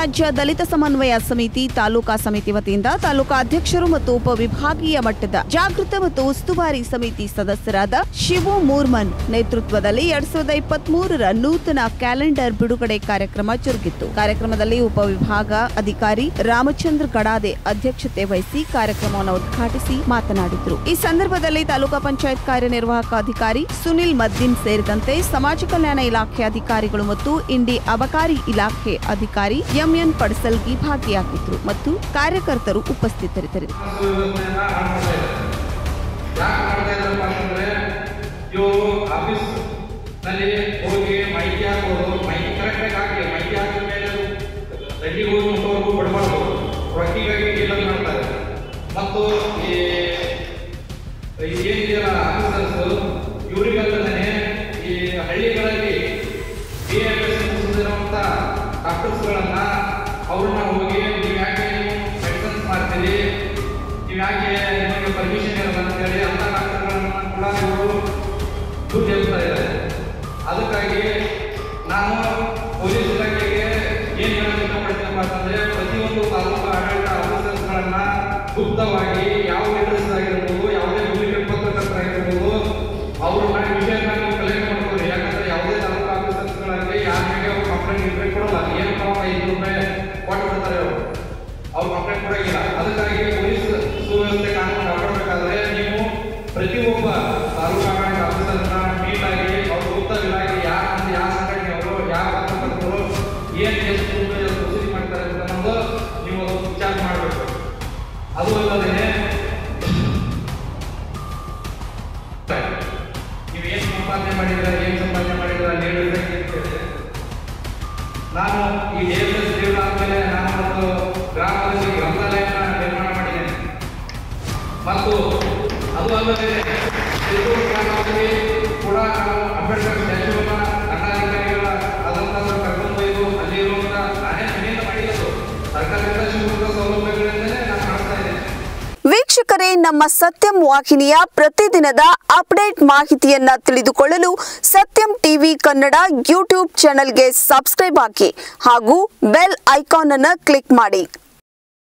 ರಾಜ್ಯ ದಲಿತ ಸಮನ್ವಯ ಸಮಿತಿ ತಾಲೂಕಾ ಸಮಿತಿ ವತಿಯಿಂದ ತಾಲೂಕಾ ಅಧ್ಯಕ್ಷರು ಮತ್ತು ಉಪವಿಭಾಗೀಯ ಮಟ್ಟದ ಜಾಗೃತ ಮತ್ತು ಉಸ್ತುವಾರಿ ಸಮಿತಿ ಸದಸ್ಯರಾದ ಶಿವು ಮೂರ್ಮನ್ ನೇತೃತ್ವದಲ್ಲಿ ಎರಡ್ ಸಾವಿರದ ಇಪ್ಪತ್ಮೂರರ ನೂತನ ಕ್ಯಾಲೆಂಡರ್ ಬಿಡುಗಡೆ ಕಾರ್ಯಕ್ರಮ ಜರುಗಿತ್ತು ಕಾರ್ಯಕ್ರಮದಲ್ಲಿ ಉಪವಿಭಾಗ ಅಧಿಕಾರಿ ರಾಮಚಂದ್ರ ಗಡಾದೆ ಅಧ್ಯಕ್ಷತೆ ವಹಿಸಿ ಕಾರ್ಯಕ್ರಮವನ್ನು ಉದ್ಘಾಟಿಸಿ ಮಾತನಾಡಿದರು ಈ ಸಂದರ್ಭದಲ್ಲಿ ತಾಲೂಕಾ ಪಂಚಾಯತ್ ಕಾರ್ಯನಿರ್ವಾಹಕ ಅಧಿಕಾರಿ ಸುನಿಲ್ ಮದ್ದೀನ್ ಸೇರಿದಂತೆ ಸಮಾಜ ಕಲ್ಯಾಣ ಇಲಾಖೆ ಅಧಿಕಾರಿಗಳು ಮತ್ತು ಇಂಡಿ ಅಬಕಾರಿ ಇಲಾಖೆ ಅಧಿಕಾರಿ ಎಂಎನ್ ಪಡ್ಸಲ್ಗಿ ಭಾಗಿಯಾಗಿದ್ದರು ಮತ್ತು ಕಾರ್ಯಕರ್ತರು ಉಪಸ್ಥಿತರಿದ್ದರು ವ್ಯವಸ್ಥೆಯನ್ನ ಹಾಳು ಮಾಡ್ತಾ ಇದ್ದಾರೆ ಯಾಕೆ ಮಾಡ್ತಾ ಇದ್ದಾರಪ್ಪ ಅಂತಂದ್ರೆ ಇವರು ಆಫೀಸ್ ನಲ್ಲಿ ಹೋಗಿ ಮಾಹಿತಿ ಹಾಕೋದು ಮಾಹಿತಿ ಕರೆಕ್ಟಾಗಿ ಹಾಕಿ ಮಾಹಿತಿ ಹಾಕಿದ ಮೇಲೆ ರೆಡ್ಡಿ ಹೋಗಿ ಮುಟ್ಟೋರ್ಗು ಬಡಬಾರ್ದು ರೊಟ್ಟಿಗಾಗಿ ಡೀಲರ್ ಮಾಡ್ತಾರೆ ಮತ್ತು ಈ ಈ ಏನಿದೆಯಲ್ಲ ಆಫೀಸರ್ಸ್ ಇವರಿಗಲ್ಲದೇ ಈ ಹಳ್ಳಿಗಳಲ್ಲಿ ಬಿ ಎಂ ಎಸ್ ಮುಗಿಸಿರುವಂಥ ಡಾಕ್ಟರ್ಸ್ಗಳನ್ನ ಅವ್ರನ್ನ ಹೋಗಿ ನೀವು ಯಾಕೆ ನೀವು ಮೆಡಿಸನ್ಸ್ ಮಾಡ್ತೀರಿ ನೀವು ಯಾಕೆ ನಿಮಗೆ ಪರ್ಮಿಷನ್ ಇರಲ್ಲ ಅಂತೇಳಿ ಅಂತ ಡಾಕ್ಟರ್ಗಳನ್ನ ಕೂಡ ಇವರು ದುಡ್ಡು ಹೇಳ್ತಾ ಇದ್ದಾರೆ ಅದಕ್ಕಾಗಿ ನಾನು ಪೊಲೀಸ್ ಇಲಾಖೆಗೆ ಏನು ಹೇಳಕ್ಕೆ ಇಷ್ಟಪಡ್ತೀನಪ್ಪ ಅಂತಂದ್ರೆ ಪ್ರತಿಯೊಂದು ತಾಲೂಕು ಆಡಳಿತ ಆಫೀಸರ್ಸ್ಗಳನ್ನ ಗುಪ್ತವಾಗಿ ಯಾವ ಅಡ್ರೆಸ್ ಆಗಿರ್ಬೋದು ಯಾವುದೇ ಡೂಪ್ಲಿಕೇಟ್ ಪತ್ರಕರ್ತರಾಗಿರ್ಬೋದು ಅವ್ರನ್ನ ವಿಷಯನ ನೀವು ಕಲೆಕ್ಟ್ ಮಾಡ್ಕೊಳ್ಳಿ ಯಾಕಂದ್ರೆ ಯಾವುದೇ ತಾಲೂಕು ಆಫೀಸರ್ಸ್ಗಳಾಗಲಿ ಯಾರ ಮೇಲೆ ಅವ್ರು ಕಂಪ್ಲೇಂಟ್ ಗಿಪ್ಲೇಂಟ್ ಕೊಡಲ್ಲ ಏನು ಪಾಪ ಐದು ರೂಪಾಯಿ ಕೊಟ್ಟು ಬಿಡ್ತಾರೆ ಅವರು ಅವ್ರು ಕಂಪ್ಲೇಂಟ್ ಕೊಡಂಗಿಲ್ಲ ಅದಕ್ಕಾಗಿ ಪೊಲೀಸ್ ಸುವ್ಯವಸ್ಥೆ ಕಾನೂನು ಕಾಪಾಡಬೇಕಾದ್ರೆ ನೀವು ಪ್ರತಿಯೊಬ್ಬ ತಾಲೂಕು ಆಡಳಿತ ಆಫೀಸರ್ನ ಮೀಟ್ ಆಗಿ ಅವ್ರ ಗುಪ್ತ ಇಲಾಖೆ ಯಾರ ಅಂತ ಯಾವ ಸಂಘಟನೆಯವರು ಯಾವ ಪತ್ರಕರ್ತರು ಏನು ಎಷ್ಟು ಪ್ರೊಸೀಜ್ ಮಾಡ್ತಾರೆ ಅಂತ ಅನ್ನೋದು ನೀವು ಅದು ವಿಚಾರ ಮಾಡಬೇಕು ಅದು ಅಲ್ಲದೆ ನೀವು ಏನು ಸಂಪಾದನೆ ಮಾಡಿದ್ರೆ ಏನು ಸಂಪಾದನೆ ಮಾಡಿದ್ರೆ ಅಲ್ಲಿ ಹೇಳಿದ್ರೆ ಕೇಳ್ತೇವೆ. ನಾನು ಈ ಡಿಎಸ್ಎಸ್ ಜೀವನ ಆದ್ಮೇಲೆ ನಾನು ಒಂದು ಗ್ರಾಮದಲ್ಲಿ ಗ್ರಂಥಾಲಯನ ನಿರ್ಮಾಣ ಮಾಡಿದ್ದೇನೆ ಮತ್ತು ಅದು ಅಲ್ಲದೆ ಚಿತ್ತೂರು ಗ್ರಾಮದಲ್ಲಿ ಕೂಡ ನಾನು ಅಂಬೇಡ್ಕರ್ ಸ್ಟ್ಯಾಚ್ಯೂನ ದಂಡಾಧಿಕಾರಿಗಳ ಅದಂತ ಕರ್ಕೊಂಡು ಒಯ್ದು ಅಲ್ಲಿ ಇರುವಂತ ನಾನೇ ಮನೆಯಿಂದ ಮಾಡಿದ್ದು ಸರ್ಕಾರದಿಂದ ಸಿಗುವಂತ ಸೌಲಭ್ಯಗಳಿಂದಲೇ ನಾನು ಮಾಡ್ತಾ ಇದ್ದೇನೆ ವೀಕ್ಷಕರೇ ನಮ್ಮ ಸತ್ಯಂ ವಾಹಿನಿಯ ಪ್ರತಿದಿನದ ಅಪ್ಡೇಟ್ ಮಾಹಿತಿಯನ್ನ ತಿಳಿದುಕೊಳ್ಳಲು ಸತ್ಯಂ ಟಿವಿ ಕನ್ನಡ ಯೂಟ್ಯೂಬ್ ಚಾನೆಲ್ಗೆ ಸಬ್ಸ್ಕ್ರೈಬ್ ಹಾಕಿ ಹಾಗೂ ಬೆಲ್ ಐಕಾನ್ ಅನ್ನು ಕ್ಲಿಕ್ ಮಾಡಿ